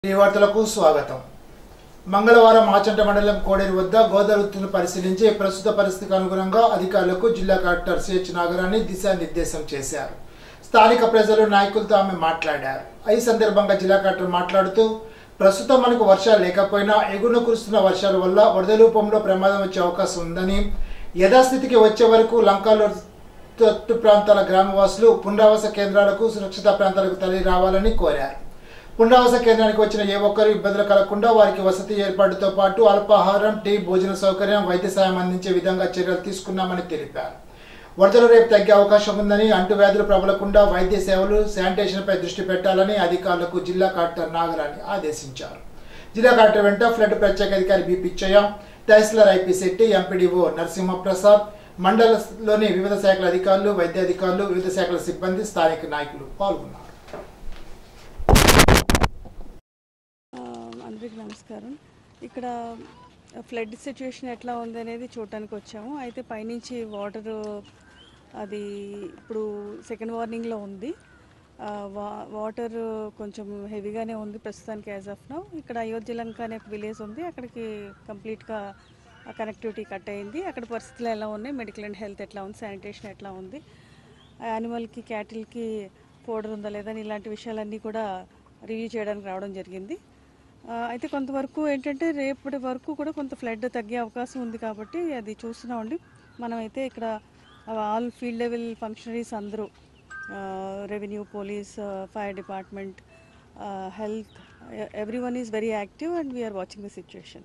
ఈ వార్తలకు స్వాగతం మంగళవారం ఆచంట మండలం కోడేరు వద్ద గోదావరిని పరిశీలించి ప్రస్తుత పరిస్థితికి అనుగుణంగా అధికారులకు జిల్లా కలెక్టర్ సిహెచ్ నాగరాన్ని దిశానిర్దేశం చేశారు స్థానిక ప్రజలు నాయకులతో ఆమె మాట్లాడారు ఈ సందర్భంగా జిల్లా కలెక్టర్ మాట్లాడుతూ ప్రస్తుతం మనకు వర్షాలు లేకపోయినా ఎగున కురుస్తున్న వర్షాల వల్ల వరద రూపంలో ప్రమాదం వచ్చే అవకాశం ఉందని యథాస్థితికి వచ్చే వరకు లంకాలో తట్టు ప్రాంతాల గ్రామవాసులు పునరావాస కేంద్రాలకు సురక్షిత ప్రాంతాలకు తరలి రావాలని కోరారు పునరావాస కేంద్రానికి వచ్చిన ఏ ఒక్కరు ఇబ్బందులు కలగకుండా వారికి వసతి ఏర్పాటుతో పాటు అల్పాహారం టీ భోజన సౌకర్యం వైద్య సాయం అందించే విధంగా చర్యలు తీసుకున్నామని తెలిపారు వరదలు రేపు తగ్గే అవకాశం ఉందని అంటువ్యాధులు ప్రబలకుండా వైద్య సేవలు శానిటేషన్పై దృష్టి పెట్టాలని అధికారులకు జిల్లా కలెక్టర్ నాగరాణి ఆదేశించారు జిల్లా కలెక్టర్ వెంట ఫ్లడ్ ప్రత్యేక అధికారి బి పిచ్చయ్య తహసీల్దార్ ఐపీ శెట్టి ఎంపీడీఓ నరసింహప్రసాద్ మండలంలోని వివిధ శాఖల అధికారులు వైద్య అధికారులు వివిధ శాఖల సిబ్బంది స్థానిక నాయకులు పాల్గొన్నారు ఆ, అందరికీ నమస్కారం ఇక్కడ ఫ్లడ్ సిచ్యువేషన్ ఎట్లా ఉంది అనేది చూడటానికి వచ్చాము అయితే పైనుంచి వాటర్ అది ఇప్పుడు సెకండ్ వార్నింగ్లో ఉంది ఆ, వా వాటర్ కొంచెం హెవీగానే ఉంది ప్రస్తుతానికి యాజ్ ఆఫ్ నో ఇక్కడ అయోధ్య లంక అనే ఒక విలేజ్ ఉంది అక్కడికి కంప్లీట్గా కనెక్టివిటీ కట్ అయింది అక్కడ పరిస్థితులు ఎలా ఉన్నాయి మెడికల్ అండ్ హెల్త్ ఎట్లా ఉంది శానిటేషన్ ఎట్లా ఉంది యానిమల్కి క్యాటిల్కి పౌడర్ ఉందా లేదా అని ఇలాంటి విషయాలన్నీ కూడా రివ్యూ చేయడానికి రావడం జరిగింది ఆ, అయితే కొంతవరకు ఏంటంటే రేపటి వరకు కూడా కొంత ఫ్లడ్ తగ్గే అవకాశం ఉంది కాబట్టి అది చూస్తున్నామండి మనమైతే ఇక్కడ ఆల్ ఫీల్డ్ లెవెల్ ఫంక్షనరీస్ అందరూ revenue police fire department health everyone is very active and we are watching the situation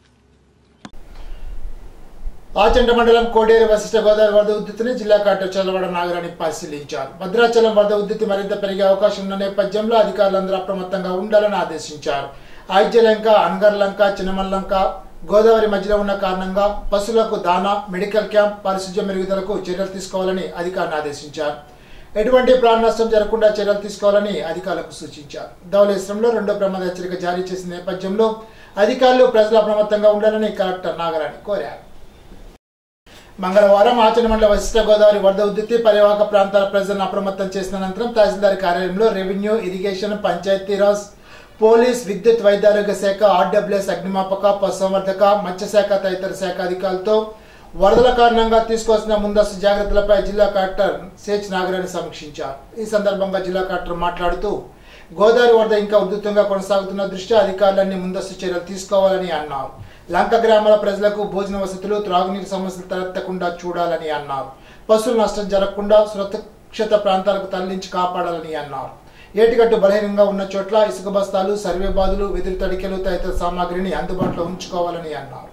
Achanta మండలం కోడేరు వశిష్ట గోదావరి వరద ఉద్ధృతిని జిల్లా కలెక్టర్ చల్లవాడ నాగరాణి పరిశీలించారు భద్రాచలం వరద ఉద్ధృతి మరింత పెరిగే అవకాశం ఉన్న నేపథ్యంలో అధికారులందరూ అప్రమత్తంగా ఉండాలని ఆదేశించారు ఐజ్యలంక అంగర్లంక చిన్నమల్లంక గోదావరి మధ్యలో ఉన్న కారణంగా పశువులకు దానా మెడికల్ క్యాంప్ పారిశుధ్య మెరుగుదలకు చర్యలు తీసుకోవాలని అధికారులను ఆదేశించారు ఎటువంటి ప్రాణ నష్టం జరగకుండా చర్యలు తీసుకోవాలని అధికారులకు సూచించారు ధవళేశ్వరంలో రెండో ప్రమాద హెచ్చరిక జారీ చేసిన నేపథ్యంలో అధికారులు ప్రజలు అప్రమత్తంగా ఉండాలని కలెక్టర్ నాగరాణి కోరారు మంగళవారం ఆచరణ మండల వశిష్ట గోదావరి వరద ఉద్ధృతి పరివాహక ప్రాంతాల ప్రజలను అప్రమత్తం చేసిన అనంతరం తహసీల్దార్ కార్యాలయంలో రెవెన్యూ ఇరిగేషన్ పంచాయతీరాజ్ పోలీస్ విద్యుత్ వైద్యారోగ్య శాఖ ఆర్డబ్ల్యూఎస్ అగ్నిమాపక పశుసంవర్ధక మత్స్యశాఖ తదితర శాఖ అధికారులతో వరదల కారణంగా తీసుకోవాల్సిన ముందస్తు జాగ్రత్తలపై జిల్లా కలెక్టర్ సేచ్ నాగరాణి సమీక్షించారు ఈ సందర్భంగా జిల్లా కలెక్టర్ మాట్లాడుతూ గోదావరి వరద ఇంకా ఉధృతంగా కొనసాగుతున్న దృష్ట్యా అధికారులన్నీ ముందస్తు చర్యలు తీసుకోవాలని అన్నారు లంక గ్రామాల ప్రజలకు భోజన వసతులు త్రాగునీరు సమస్యలు తలెత్తకుండా చూడాలని అన్నారు పశువుల నష్టం జరగకుండా సురక్షిత ప్రాంతాలకు తరలించి కాపాడాలని అన్నారు ఏటిగట్టు బలహీనంగా ఉన్న చోట్ల ఇసుక బస్తాలు సర్వే బాదులు వెదురు తడికెలు తదితర సామాగ్రిని అందుబాటులో ఉంచుకోవాలని అన్నారు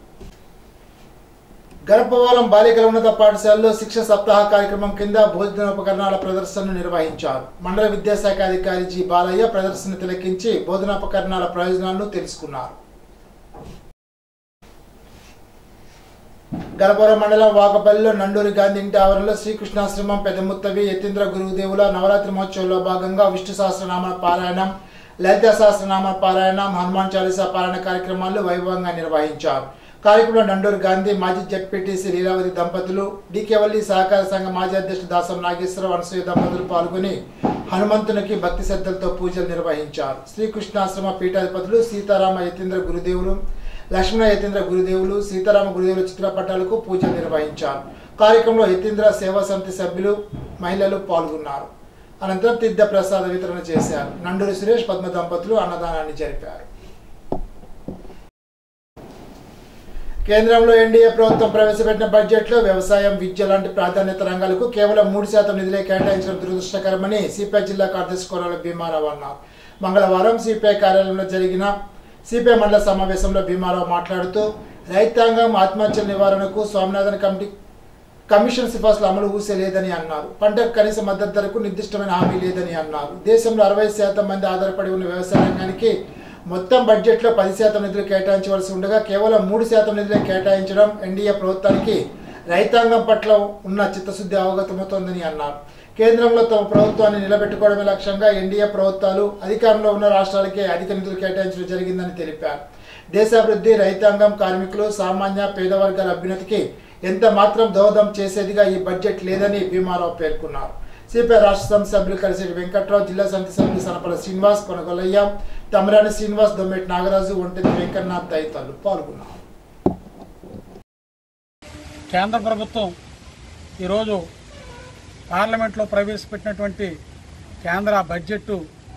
గర్భవరం బాలికల ఉన్నత పాఠశాలలో శిక్ష సప్తాహ కార్యక్రమం కింద భోజనోపకరణాల ప్రదర్శనను నిర్వహించారు మండల విద్యాశాఖ అధికారి జి బాలయ్య ప్రదర్శన తిలకించి బోధనోపకరణాల ప్రయోజనాలను తెలుసుకున్నారు గర్భవరం మండలం వాకపల్లిలో నండూరి గాంధీ ఇంటి ఆవరణలో శ్రీకృష్ణాశ్రమం పెద్దముత్తవి యతీంద్ర గురుదేవుల నవరాత్రి మహోత్సవంలో భాగంగా విష్ణు సహస్రనామ పారాయణం లలిత సహస్రనామ పారాయణం హనుమాన్ చాలీసా పారాయణ కార్యక్రమాలు వైభవంగా నిర్వహించారు కార్యక్రమంలో నండూరు గాంధీ మాజీ జడ్పీటీసీ లీలావతి దంపతులు డీకేవల్లి సహకార సంఘ మాజీ అధ్యక్షుడు దాసం నాగేశ్వరరావు అనసూయ దంపతులు పాల్గొని హనుమంతునికి భక్తి శ్రద్ధలతో పూజలు నిర్వహించారు శ్రీకృష్ణాశ్రమ పీఠాధిపతులు సీతారామ యతీంద్ర గురుదేవులు లక్ష్మణ యతీంద్ర గురుదేవులు సీతారామ గురుదేవుల చిత్రపటాలకు పూజలు నిర్వహించారు కార్యక్రమంలో యతీంద్ర సేవా సమితి సభ్యులు మహిళలు పాల్గొన్నారు అనంతరం తీర్థ ప్రసాద వితరణ చేశారు నండూరి సురేష్ పద్మ దంపతులు అన్నదానాన్ని జరిపారు కేంద్రంలో ఎన్డీఏ ప్రభుత్వం ప్రవేశపెట్టిన బడ్జెట్లో వ్యవసాయం విద్య లాంటి ప్రాధాన్యత రంగాలకు కేవలం మూడు శాతం నిధులే కేటాయించడం దురదృష్టకరమని సిపిఐ జిల్లా కార్యదర్శి కోరాల భీమారావు అన్నారు మంగళవారం సిపిఐ కార్యాలయంలో జరిగిన సిపిఐ మండల సమావేశంలో భీమారావు మాట్లాడుతూ రైతాంగం ఆత్మహత్యల నివారణకు స్వామినాథన్ కమిటీ కమిషన్ సిఫార్సులు అమలు ఊసే లేదని అన్నారు పంటకు కనీస మద్దతు ధరకు నిర్దిష్టమైన హామీ లేదని అన్నారు దేశంలో అరవై శాతం మంది ఆధారపడి ఉన్న వ్యవసాయ రంగానికి మొత్తం బడ్జెట్లో పది శాతం నిధులు కేటాయించవలసి ఉండగా కేవలం మూడు శాతం నిధులే కేటాయించడం ఎన్డీఏ ప్రభుత్వానికి రైతాంగం పట్ల ఉన్న చిత్తశుద్ధి అవగతమవుతోందని అన్నారు కేంద్రంలో తమ ప్రభుత్వాన్ని నిలబెట్టుకోవడమే లక్ష్యంగా ఎన్డీఏ ప్రభుత్వాలు అధికారంలో ఉన్న రాష్ట్రాలకే అధిక నిధులు కేటాయించడం జరిగిందని తెలిపారు దేశాభివృద్ధి రైతాంగం కార్మికులు సామాన్య పేద వర్గాల అభ్యున్నతికి ఎంత మాత్రం దోహదం చేసేదిగా ఈ బడ్జెట్ లేదని భీమారావు పేర్కొన్నారు సిపిఐ రాష్ట్ర సమితి సభ్యులు కలిసేటి వెంకట్రావు జిల్లా సమితి సభ్యులు సనపల శ్రీనివాస్ కొనగొల్లయ్య తమరాని శ్రీనివాస్ దొమ్మెటి నాగరాజు ఒంటెది వెంకన్ననాథ్ తదితరులు పాల్గొన్నారు కేంద్ర ప్రభుత్వం ఈరోజు పార్లమెంట్లో ప్రవేశపెట్టినటువంటి కేంద్ర బడ్జెట్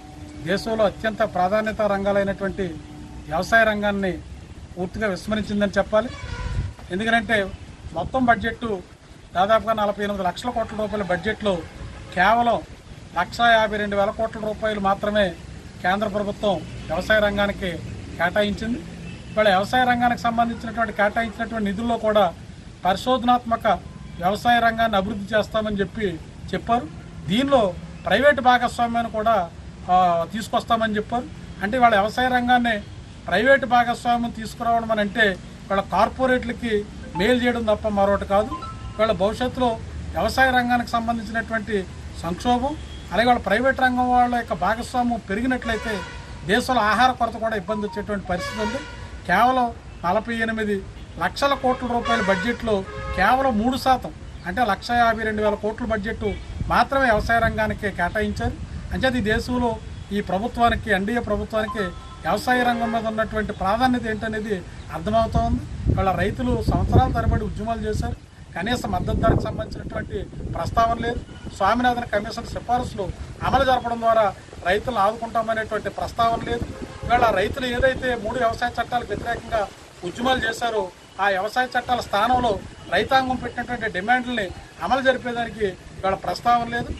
దేశంలో అత్యంత ప్రాధాన్యత రంగాలైనటువంటి వ్యవసాయ రంగాన్ని పూర్తిగా విస్మరించిందని చెప్పాలి ఎందుకంటే మొత్తం బడ్జెట్ దాదాపుగా నలభై ఎనిమిది లక్షల కోట్ల రూపాయల బడ్జెట్లో కేవలం లక్ష యాభై రెండు వేల కోట్ల రూపాయలు మాత్రమే కేంద్ర ప్రభుత్వం వ్యవసాయ రంగానికి కేటాయించింది ఇవాళ వ్యవసాయ రంగానికి సంబంధించినటువంటి కేటాయించినటువంటి నిధుల్లో కూడా పరిశోధనాత్మక వ్యవసాయ రంగాన్ని అభివృద్ధి చేస్తామని చెప్పి చెప్పారు దీనిలో ప్రైవేటు భాగస్వామ్యాన్ని కూడా ఆ, తీసుకొస్తామని చెప్పారు అంటే వాళ్ళ వ్యవసాయ రంగాన్ని ప్రైవేటు భాగస్వామ్యం తీసుకురావడం అని అంటే వాళ్ళ కార్పొరేట్లకి మేలు చేయడం తప్ప మరొకటి కాదు వాళ్ళ భవిష్యత్తులో వ్యవసాయ రంగానికి సంబంధించినటువంటి సంక్షోభం అలాగే వాళ్ళ ప్రైవేట్ రంగం వాళ్ళ యొక్క భాగస్వామ్యం పెరిగినట్లయితే దేశంలో ఆహార కొరత కూడా ఇబ్బంది వచ్చేటువంటి పరిస్థితి ఉంది కేవలం నలభై ఎనిమిది లక్షల కోట్ల రూపాయల బడ్జెట్లో కేవలం మూడు శాతం అంటే లక్ష యాభై రెండు వేల కోట్ల బడ్జెట్ మాత్రమే వ్యవసాయ రంగానికి కేటాయించారు అంచేది ఈ దేశంలో ఈ ప్రభుత్వానికి ఎన్డీఏ ప్రభుత్వానికి వ్యవసాయ రంగం మీద ఉన్నటువంటి ప్రాధాన్యత ఏంటనేది అర్థమవుతా ఉంది వాళ్ళ రైతులు సంవత్సరాల తరబడి ఉద్యమాలు చేశారు కనీస మద్దతు ధరకు సంబంధించినటువంటి ప్రస్తావన లేదు స్వామినాథన్ కమిషన్ సిఫారసులు అమలు జరపడం ద్వారా రైతులను ఆదుకుంటామనేటువంటి ప్రస్తావన లేదు ఇవాళ రైతులు ఏదైతే మూడు వ్యవసాయ చట్టాలకు వ్యతిరేకంగా ఉద్యమాలు చేశారో ఆ వ్యవసాయ చట్టాల స్థానంలో రైతాంగం పెట్టినటువంటి డిమాండ్లని అమలు జరిపేదానికి ఇవాళ ప్రస్తావన లేదు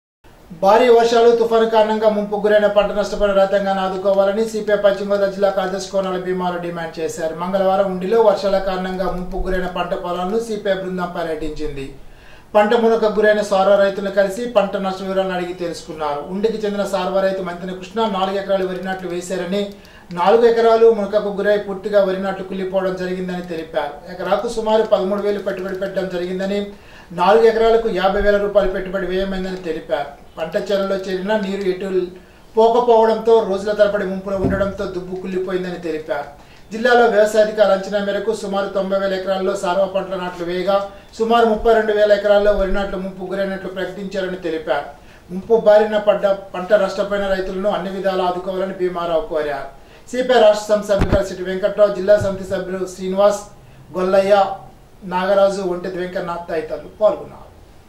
భారీ వర్షాలు తుఫాను కారణంగా ముంపు గురైన పంట నష్టపోయిన రైతాంగాన్ని ఆదుకోవాలని సిపిఐ పశ్చిమ గోదావరి జిల్లా కార్యదర్శి కోనాల భీమాలు డిమాండ్ చేశారు మంగళవారం ఉండిలో వర్షాల కారణంగా ముంపు గురైన పంట పొలాలను సిపిఐ బృందం పర్యటించింది పంట మునక గురైన సార్వ రైతులను కలిసి పంట నష్ట వివరాలను అడిగి తెలుసుకున్నారు ఉండికి చెందిన సార్వ రైతు మంతిన కృష్ణ నాలుగు ఎకరాలు వరి నాట్లు వేశారని నాలుగు ఎకరాలు మునకకు గురై పూర్తిగా వరి నాట్లు కుళ్ళిపోవడం జరిగిందని తెలిపారు ఎకరాకు సుమారు పదమూడు వేలు పెట్టుబడి పెట్టడం జరిగిందని నాలుగు ఎకరాలకు యాభై వేల రూపాయలు పెట్టుబడి వ్యయమైందని తెలిపారు పంట చేలలో చేరిన నీరు ఎటు పోకపోవడంతో రోజుల తరబడి ముంపులో ఉండడంతో దుబ్బు కుళ్ళిపోయిందని తెలిపారు జిల్లాలో వ్యవసాయాధికారుల అంచనా మేరకు సుమారు తొంభై వేల ఎకరాల్లో సార్వ పంటల నాట్లు వేయగా సుమారు ముప్పై రెండు వేల ఎకరాల్లో వరి నాట్లు ముంపు గురైనట్లు ప్రకటించారని తెలిపారు ముంపు బారిన పడ్డ పంట నష్టపోయిన రైతులను అన్ని విధాలా ఆదుకోవాలని భీమారావు కోరారు సిపిఐ రాష్ట్ర సమితి సభ్యులు సిటి వెంకట్రావు జిల్లా సమితి సభ్యులు శ్రీనివాస్ గొల్లయ్య నాగరాజు ఒంటెది వెంకన్ననాథ్ తదితరులు పాల్గొన్నారు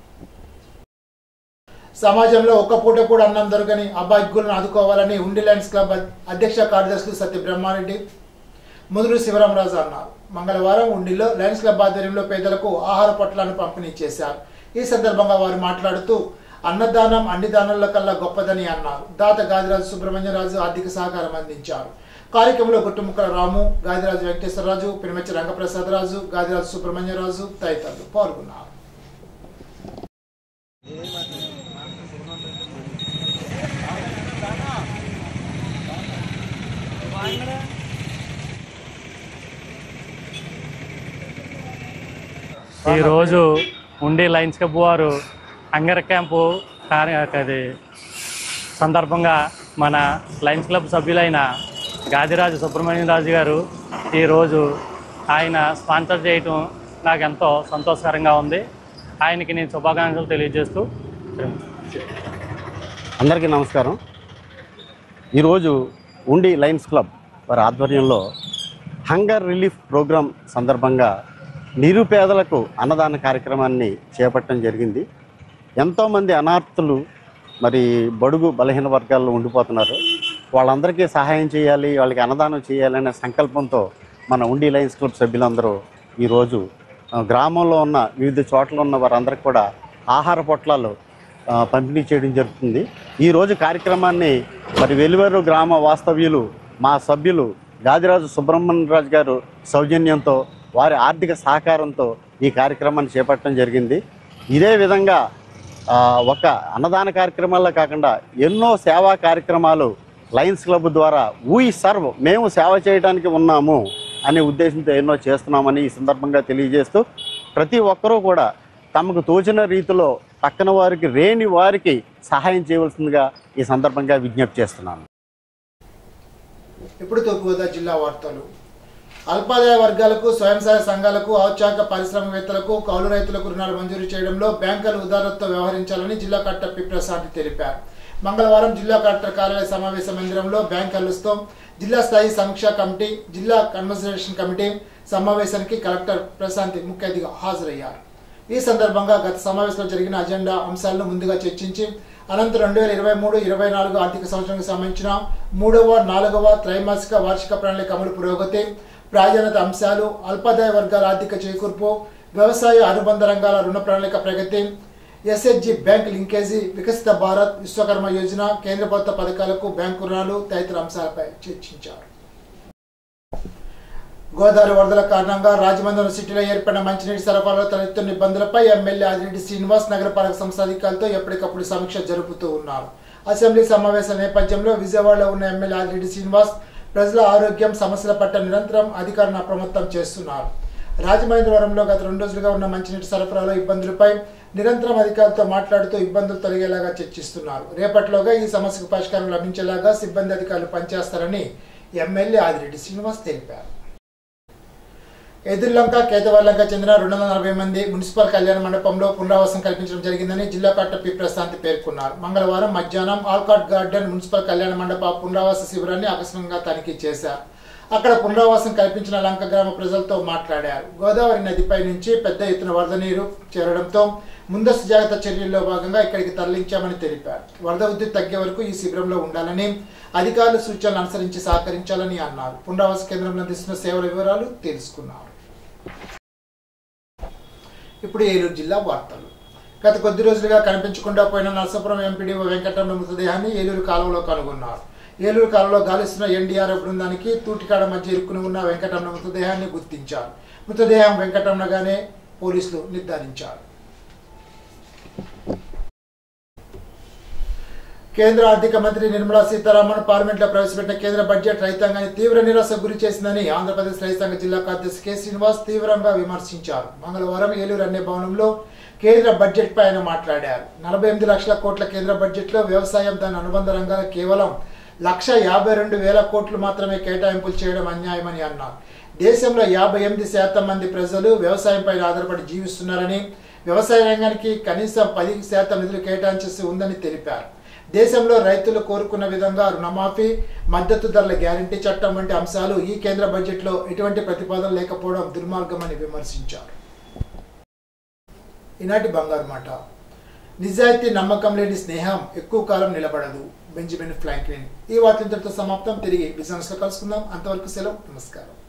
సమాజంలో ఒక్క పూట కూడా అన్నం దొరకని అబ్బాయిగులను ఆదుకోవాలని ఉండి లయన్స్ క్లబ్ అధ్యక్ష కార్యదర్శులు సత్య బ్రహ్మారెడ్డి ముదురు శివరామరాజు అన్నారు మంగళవారం ఉండిలో లయన్స్ క్లబ్ ఆధ్వర్యంలో పేదలకు ఆహార పొట్లాలను పంపిణీ చేశారు ఈ సందర్భంగా వారు మాట్లాడుతూ అన్నదానం అన్ని దానాల కల్లా గొప్పదని అన్నారు దాత గాదిరాజు సుబ్రహ్మణ్యరాజు ఆర్థిక సహకారం అందించారు కార్యక్రమంలో గుట్టుముక్కల రాము గాదిరాజు వెంకటేశ్వరరాజు పినిమెచ్చి రంగప్రసాద్ రాజు గాదిరాజు సుబ్రహ్మణ్యరాజు తదితరులు పాల్గొన్నారు ఈరోజు ఉండి లయన్స్ క్లబ్ వారు హంగర్ క్యాంపు కార్య అది సందర్భంగా మన లయన్స్ క్లబ్ సభ్యులైన గాదిరాజు సుబ్రహ్మణ్యరాజు గారు ఈరోజు ఆయన స్పాన్సర్ చేయటం నాకు ఎంతో సంతోషకరంగా ఉంది ఆయనకి నేను శుభాకాంక్షలు తెలియజేస్తూ అందరికీ నమస్కారం ఈరోజు ఉండి లయన్స్ క్లబ్ వారి ఆధ్వర్యంలో హంగర్ రిలీఫ్ ప్రోగ్రాం సందర్భంగా నిరుపేదలకు అన్నదాన కార్యక్రమాన్ని చేపట్టడం జరిగింది ఎంతోమంది అనార్థులు మరి బడుగు బలహీన వర్గాల్లో ఉండిపోతున్నారు వాళ్ళందరికీ సహాయం చేయాలి వాళ్ళకి అన్నదానం చేయాలనే సంకల్పంతో మన ఉండి లయన్స్ క్లబ్ సభ్యులందరూ ఈరోజు ఆ, గ్రామంలో ఉన్న వివిధ చోట్ల ఉన్న వారందరికీ కూడా ఆహార పొట్లాలు ఆ, పంపిణీ చేయడం జరుగుతుంది ఈరోజు కార్యక్రమాన్ని మరి వెలువరు గ్రామ వాస్తవ్యులు మా సభ్యులు గాదిరాజు సుబ్రహ్మణ్యరాజు గారు సౌజన్యంతో వారి ఆర్థిక సహకారంతో ఈ కార్యక్రమాన్ని చేపట్టడం జరిగింది ఇదే విధంగా ఆ, ఒక అన్నదాన కార్యక్రమాల్లో కాకుండా ఎన్నో సేవా కార్యక్రమాలు లయన్స్ క్లబ్ ద్వారా వీ సర్వ్ మేము సేవ చేయడానికి ఉన్నాము అనే ఉద్దేశంతో ఎన్నో చేస్తున్నామని ఈ సందర్భంగా తెలియజేస్తూ ప్రతి ఒక్కరూ కూడా తమకు తోచిన రీతిలో పక్కన వారికి రేని వారికి సహాయం చేయవలసిందిగా ఈ సందర్భంగా విజ్ఞప్తి చేస్తున్నాను ఇప్పుడు తూర్పుగోదావరి జిల్లా వార్తలు అల్పాదాయ వర్గాలకు స్వయం సహాయ సంఘాలకు ఔత్సాహిక పారిశ్రామికవేత్తలకు కౌలు రైతులకు రుణాలు మంజూరు చేయడంలో బ్యాంకులు ఉదారతతో వ్యవహరించాలని జిల్లా కలెక్టర్ పి ప్రసాద్ తెలిపారు మంగళవారం జిల్లా కలెక్టర్ కార్యాలయ సమావేశ మందిరంలో బ్యాంకర్లతో జిల్లా స్థాయి సమీక్షా కమిటీ జిల్లా కన్వర్సేషన్ కమిటీ సమావేశానికి కలెక్టర్ ప్రశాంతి ముఖ్య అతిథిగా హాజరయ్యారు ఈ సందర్భంగా గత సమావేశంలో జరిగిన అజెండా అంశాలను ముందుగా చర్చించి అనంతరం రెండు వేల ఇరవై మూడు ఇరవై నాలుగు ఆర్థిక సంవత్సరానికి సంబంధించిన మూడవ నాలుగవ త్రైమాసిక వార్షిక ప్రణాళిక అమలు పురోగతి ప్రాధాన్యత అంశాలు అల్పాదాయ వర్గాల ఆర్థిక చేకూర్పు వ్యవసాయ అనుబంధ రంగాల రుణ ప్రణాళిక ప్రగతి ఎస్హెచ్జి బ్యాంక్ లింకేజీ వికసిత భారత్ విశ్వకర్మ యోజన కేంద్ర ప్రభుత్వ పథకాలకు బ్యాంకు రుణాలు తదితర అంశాలపై చర్చించారు గోదావరి వరదల కారణంగా రాజమండ్రి సిటీలో ఏర్పడిన మంచినీటి సరఫరాలో తలెత్తున్న ఇబ్బందులపై ఎమ్మెల్యే ఆదిరెడ్డి శ్రీనివాస్ నగరపాలక సంస్థ అధికారులతో ఎప్పటికప్పుడు సమీక్ష జరుపుతూ ఉన్నారు అసెంబ్లీ సమావేశ నేపథ్యంలో విజయవాడలో ఉన్న ఎమ్మెల్యే ఆదిరెడ్డి శ్రీనివాస్ ప్రజల ఆరోగ్యం సమస్యల పట్ల నిరంతరం అధికారులను అప్రమత్తం చేస్తున్నారు రాజమహేంద్రవరంలో గత రెండు రోజులుగా ఉన్న మంచినీటి సరఫరాలో ఇబ్బందులపై నిరంతరం అధికారులతో మాట్లాడుతూ ఇబ్బందులు తొలగేలాగా చర్చిస్తున్నారు రేపటిలోగా ఈ సమస్యకు పరిష్కారం లభించేలాగా సిబ్బంది అధికారులు పనిచేస్తారని ఎమ్మెల్యే ఆదిరెడ్డి శ్రీనివాస్ తెలిపారు ఎదుర్లంక కేతవర్లంక చెందిన రెండు వందల నలభై మంది మున్సిపల్ కళ్యాణ మండపంలో పునరావాసం కల్పించడం జరిగిందని జిల్లా కలెక్టర్ పి ప్రశాంతి పేర్కొన్నారు మంగళవారం మధ్యాహ్నం ఆల్కాట్ గార్డెన్ మున్సిపల్ కళ్యాణ మండప పునరావాస శిబిరాన్ని ఆకస్మికంగా తనిఖీ చేశారు అక్కడ పునరావాసం కల్పించిన లంక గ్రామ ప్రజలతో మాట్లాడారు గోదావరి నదిపై నుంచి పెద్ద ఎత్తున వరద నీరు చేరడంతో ముందస్తు జాగ్రత్త చర్యల్లో భాగంగా ఇక్కడికి తరలించామని తెలిపారు వరద ఉద్ధృతి తగ్గే వరకు ఈ శిబిరంలో ఉండాలని అధికారులు సూచనలు అనుసరించి సహకరించాలని అన్నారు పునరావాస కేంద్రంలో అందిస్తున్న సేవల వివరాలు తెలుసుకున్నారు ఇప్పుడు ఏలూరు జిల్లా వార్తలు గత కొద్ది రోజులుగా కనిపించకుండా పోయిన నరసాపురం ఎంపీడీఓ వెంకటరమణ మృతదేహాన్ని ఏలూరు కాలువలో కనుగొన్నారు ఏలూరు కాలువలో గాలిస్తున్న ఎన్డీఆర్ఎఫ్ బృందానికి తూటికాడ మధ్య ఇరుక్కుని ఉన్న వెంకటరమణ మృతదేహాన్ని గుర్తించారు మృతదేహం వెంకటరమణగానే పోలీసులు నిర్ధారించారు కేంద్ర ఆర్థిక మంత్రి నిర్మలా సీతారామన్ పార్లమెంట్లో ప్రవేశపెట్టిన కేంద్ర బడ్జెట్ రైతాంగాన్ని తీవ్ర నిరాశకు గురి చేసిందని ఆంధ్రప్రదేశ్ రైతాంగ జిల్లా కార్యదర్శి కె శ్రీనివాస్ తీవ్రంగా విమర్శించారు మంగళవారం ఏలూరు అనే భవనంలో కేంద్ర బడ్జెట్ పై ఆయన మాట్లాడారు నలభై ఎనిమిది లక్షల కోట్ల కేంద్ర బడ్జెట్లో వ్యవసాయం దాని అనుబంధ రంగాల కేవలం లక్ష యాభై రెండు వేల కోట్లు మాత్రమే కేటాయింపులు చేయడం అన్యాయమని అన్నారు దేశంలో యాభై ఎనిమిది శాతం మంది ప్రజలు వ్యవసాయంపై ఆధారపడి జీవిస్తున్నారని వ్యవసాయ రంగానికి కనీసం పది శాతం నిధులు కేటాయించాల్సి ఉందని తెలిపారు దేశంలో రైతులు కోరుకున్న విధంగా రుణమాఫీ మద్దతు ధరల గ్యారంటీ చట్టం వంటి అంశాలు ఈ కేంద్ర బడ్జెట్లో ఎటువంటి ప్రతిపాదన లేకపోవడం దుర్మార్గమని విమర్శించారు ఈనాటి బంగారు మాట నిజాయితీ నమ్మకం లేని స్నేహం ఎక్కువ కాలం నిలబడదు బెంజమిన్ ఫ్రాంక్లిన్ ఈ వార్త ఇంతటితో సమాప్తం తిరిగి బిజినెస్లో కలుసుకుందాం అంతవరకు సెలవు నమస్కారం